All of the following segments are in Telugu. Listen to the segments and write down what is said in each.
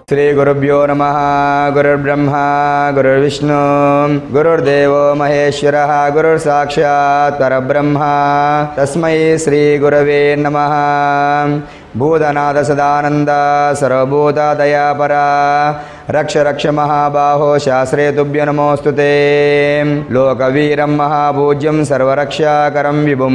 శ్రీగురుభ్యో నమ గురుర్బ్రహ్మ గురుర్విష్ణు గురుర్దేవో మహేశ్వర గురుర్సాక్షాత్ పరబ్రహ్మ తస్మై శ్రీగురవే నమ భూతనాథ సదానంద సర్వభూతదయాపరా రక్ష రక్ష మహాబాహో శాస్త్రే తుభ్య నమోऽस्तु ते లోకవీరం మహాపూజ్యం సర్వరక్షాకరం విభుం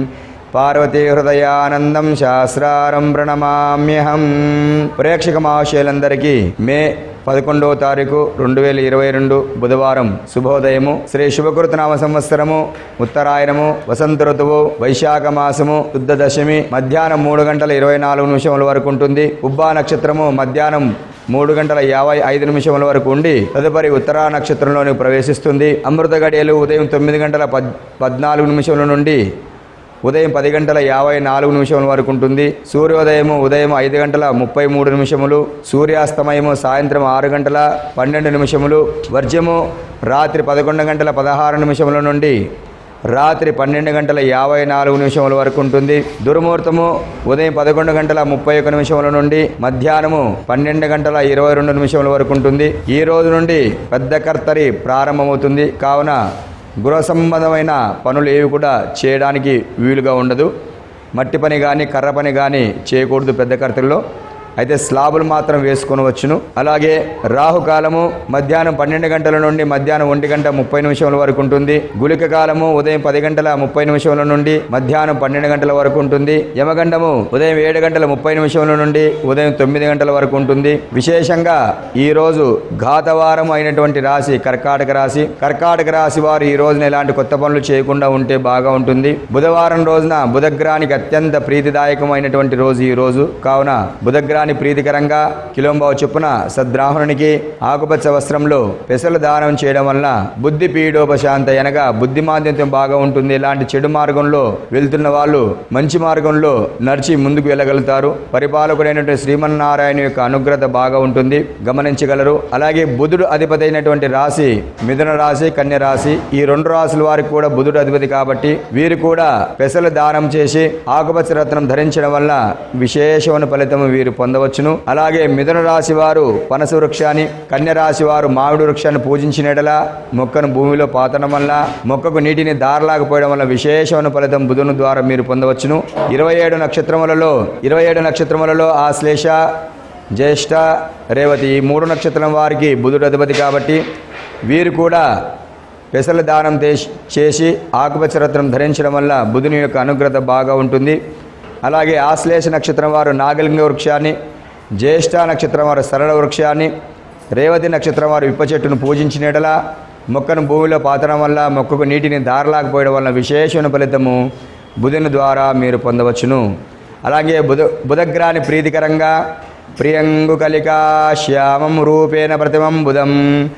పార్వతీ హృదయానందం శాస్త్రారం ప్రణమామ్యహం ప్రేక్షక మహాశయులందరికీ మే పదకొండవ తారీఖు రెండు వేల ఇరవై రెండు బుధవారం శుభోదయము శ్రీ శుభకృతనామ సంవత్సరము ఉత్తరాయణము వసంత ఋతువు వైశాఖ మాసము శుద్ధ దశమి మధ్యాహ్నం మూడు గంటల ఇరవై నాలుగు నిమిషముల వరకు ఉంటుంది ఉబ్బా నక్షత్రము మధ్యాహ్నం మూడు గంటల యాభై ఐదు నిమిషముల వరకు ఉండి తదుపరి ఉత్తరా నక్షత్రంలోని ప్రవేశిస్తుంది అమృత గడియలు ఉదయం తొమ్మిది గంటల పద్ పద్నాలుగు నిమిషముల నుండి ఉదయం పది గంటల యాభై నాలుగు నిమిషముల వరకు ఉంటుంది సూర్యోదయము ఉదయం ఐదు గంటల ముప్పై మూడు నిమిషములు సూర్యాస్తమయము సాయంత్రం ఆరు గంటల పన్నెండు నిమిషములు వర్జ్యము రాత్రి పదకొండు గంటల పదహారు నిమిషముల నుండి రాత్రి పన్నెండు గంటల యాభై నాలుగు నిమిషముల వరకు ఉంటుంది దుర్ముహూర్తము ఉదయం పదకొండు గంటల ముప్పై ఒక్క నిమిషముల నుండి మధ్యాహ్నము పన్నెండు గంటల ఇరవై రెండు నిమిషముల వరకు ఉంటుంది ఈ రోజు నుండి పెద్ద కర్తరి ప్రారంభమవుతుంది కావున గృహ సంబంధమైన పనులు ఏవి కూడా చేయడానికి వీలుగా ఉండదు మట్టి పని కానీ కర్ర పని కానీ చేయకూడదు పెద్ద కర్తల్లో అయితే స్లాబులు మాత్రం వేసుకొని వచ్చును అలాగే రాహుకాలము మధ్యాహ్నం పన్నెండు గంటల నుండి మధ్యాహ్నం ఒంటి గంట ముప్పై నిమిషముల వరకు ఉంటుంది గుళిక కాలము ఉదయం పది గంటల ముప్పై నిమిషముల నుండి మధ్యాహ్నం పన్నెండు గంటల వరకు ఉంటుంది యమగండము ఉదయం ఏడు గంటల ముప్పై నిమిషముల నుండి ఉదయం తొమ్మిది గంటల వరకు ఉంటుంది విశేషంగా ఈ రోజు ఘాతవారం అయినటువంటి రాశి కర్కాటక రాశి కర్కాటక రాశి వారు ఈ రోజున ఎలాంటి కొత్త పనులు చేయకుండా ఉంటే బాగా ఉంటుంది బుధవారం రోజున బుధగ్రానికి అత్యంత ప్రీతిదాయకమైనటువంటి రోజు ఈ రోజు కావున బుధగ్రాని ప్రీతికరంగా కిలోంబావు చొప్పున సద్బ్రాహ్మణునికి ఆకుపచ్చ వస్త్రంలో పెసలు దానం చేయడం వలన బుద్ధి పీడోపశాంత అనగా బుద్ధి మాంద్యం బాగా ఉంటుంది ఇలాంటి చెడు మార్గంలో వెళ్తున్న వాళ్ళు మంచి మార్గంలో నడిచి ముందుకు వెళ్ళగలుగుతారు పరిపాలకుడైనటువంటి శ్రీమన్నారాయణ యొక్క అనుగ్రత బాగా ఉంటుంది గమనించగలరు అలాగే బుధుడు అధిపతి అయినటువంటి రాశి మిథున రాశి కన్య రాశి ఈ రెండు రాశుల వారికి కూడా బుధుడు అధిపతి కాబట్టి వీరు కూడా పెసలు దానం చేసి ఆకుపచ్చ రత్నం ధరించడం వల్ల విశేషమైన ఫలితం వీరు పొందవచ్చును అలాగే మిథున రాశి వారు పనస వృక్షాన్ని కన్య రాశి వారు మామిడి వృక్షాన్ని పూజించినడలా మొక్కను భూమిలో పాతడం వల్ల మొక్కకు నీటిని దారలాకపోయడం వల్ల విశేషమైన ఫలితం బుధుని ద్వారా మీరు పొందవచ్చును ఇరవై ఏడు నక్షత్రములలో ఇరవై ఏడు నక్షత్రములలో ఆశ్లేష జ్యేష్ఠ రేవతి ఈ మూడు నక్షత్రం వారికి బుధుడు అధిపతి కాబట్టి వీరు కూడా పెసల దానం చేసి- చేసి ఆకుపచ్చ రత్నం ధరించడం వల్ల బుధుని యొక్క అనుగ్రత బాగా ఉంటుంది అలాగే ఆశ్లేష నక్షత్రం వారు నాగలింగ వృక్షాన్ని జ్యేష్ఠ నక్షత్రం వారు సరళ వృక్షాన్ని రేవతి నక్షత్రం వారు విప్ప చెట్టును పూజించినడలా మొక్కను భూమిలో పాతడం వల్ల మొక్కకు నీటిని దారలాకపోయడం వల్ల విశేషమైన ఫలితము బుధుని ద్వారా మీరు పొందవచ్చును అలాగే బుధ బుధగ్రాని ప్రీతికరంగా ప్రియంగు కలికా శ్యామం రూపేణ ప్రతిమం బుధం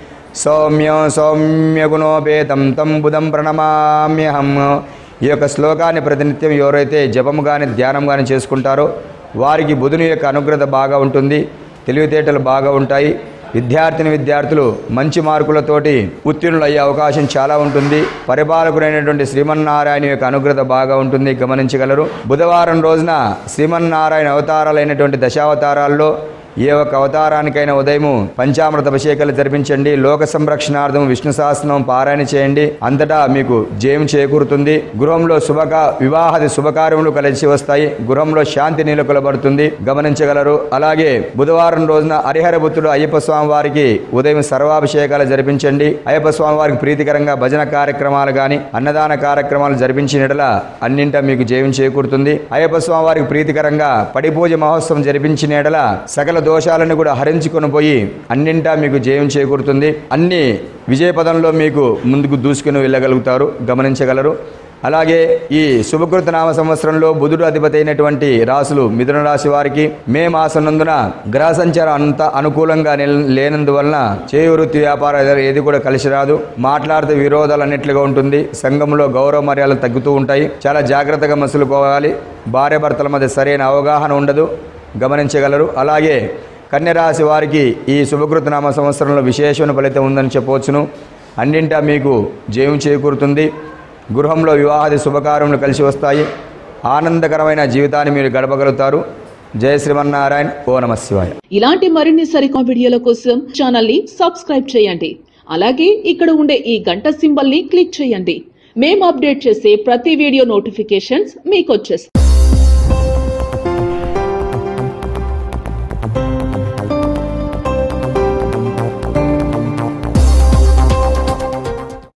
సౌమ్యం సౌమ్యగుణోపేతం తం బుధం ప్రణమామ్యహం ఈ యొక్క శ్లోకాన్ని ప్రతినిత్యం ఎవరైతే జపము కానీ ధ్యానం కానీ చేసుకుంటారో వారికి బుధుని యొక్క అనుగ్రత బాగా ఉంటుంది తెలివితేటలు బాగా ఉంటాయి విద్యార్థిని విద్యార్థులు మంచి మార్కులతోటి ఉత్తీర్ణులు అయ్యే అవకాశం చాలా ఉంటుంది పరిపాలకుడైనటువంటి శ్రీమన్నారాయణ యొక్క అనుగ్రత బాగా ఉంటుంది గమనించగలరు బుధవారం రోజున శ్రీమన్నారాయణ అవతారాలైనటువంటి దశావతారాల్లో ఏ ఒక్క అవతారానికైనా ఉదయము పంచామృత అభిషేకాలు జరిపించండి లోక సంరక్షణార్థం విష్ణు సహస్రం పారాయణ చేయండి అంతటా మీకు జయం చేకూరుతుంది గృహంలో శుభక వివాహాది శుభకార్యములు కలిసి వస్తాయి గృహంలో శాంతి నెలకొలబడుతుంది గమనించగలరు అలాగే బుధవారం రోజున హరిహరపుత్రుడు అయ్యప్ప స్వామి వారికి ఉదయం సర్వాభిషేకాలు జరిపించండి అయ్యప్ప స్వామి వారికి ప్రీతికరంగా భజన కార్యక్రమాలు కానీ అన్నదాన కార్యక్రమాలు జరిపించినట్ల అన్నింటా మీకు జయం చేకూరుతుంది అయ్యప్ప స్వామి వారికి ప్రీతికరంగా పడి పూజ మహోత్సవం జరిపించిన ఎడల సకల దోషాలను కూడా హరించుకొని పోయి అన్నింటా మీకు జయం చేకూరుతుంది అన్ని విజయపదంలో మీకు ముందుకు దూసుకుని వెళ్ళగలుగుతారు గమనించగలరు అలాగే ఈ శుభకృత నామ సంవత్సరంలో బుధుడు అధిపతి అయినటువంటి రాశులు మిథున రాశి వారికి మే మాసం నందున గ్రహ సంచారం అంత అనుకూలంగా నిల్- లేనందువలన చేయి వృత్తి వ్యాపారం ఏది కూడా కలిసి రాదు మాట్లాడితే విరోధాలు అన్నిట్లుగా ఉంటుంది సంఘంలో గౌరవ మర్యాదలు తగ్గుతూ ఉంటాయి చాలా జాగ్రత్తగా మసులుకోవాలి భార్య భర్తల మధ్య సరైన అవగాహన ఉండదు గమనించగలరు అలాగే కన్యరాశి వారికి ఈ శుభకృత నామ సంవత్సరంలో విశేషమైన ఫలితం ఉందని చెప్పవచ్చును అన్నింటా మీకు జయం చేకూరుతుంది గృహంలో వివాహాది శుభకార్యములు కలిసి వస్తాయి ఆనందకరమైన జీవితాన్ని మీరు గడపగలుగుతారు జయ శ్రీమన్నారాయణ ఓ నమ శివాయ ఇలాంటి మరిన్ని సరికొత్త వీడియోల కోసం ఛానల్ ని సబ్స్క్రైబ్ చేయండి అలాగే ఇక్కడ ఉండే ఈ గంట సింబల్ ని క్లిక్ చేయండి మేము అప్డేట్ చేసే ప్రతి వీడియో నోటిఫికేషన్స్ మీకు వచ్చేస్తాయి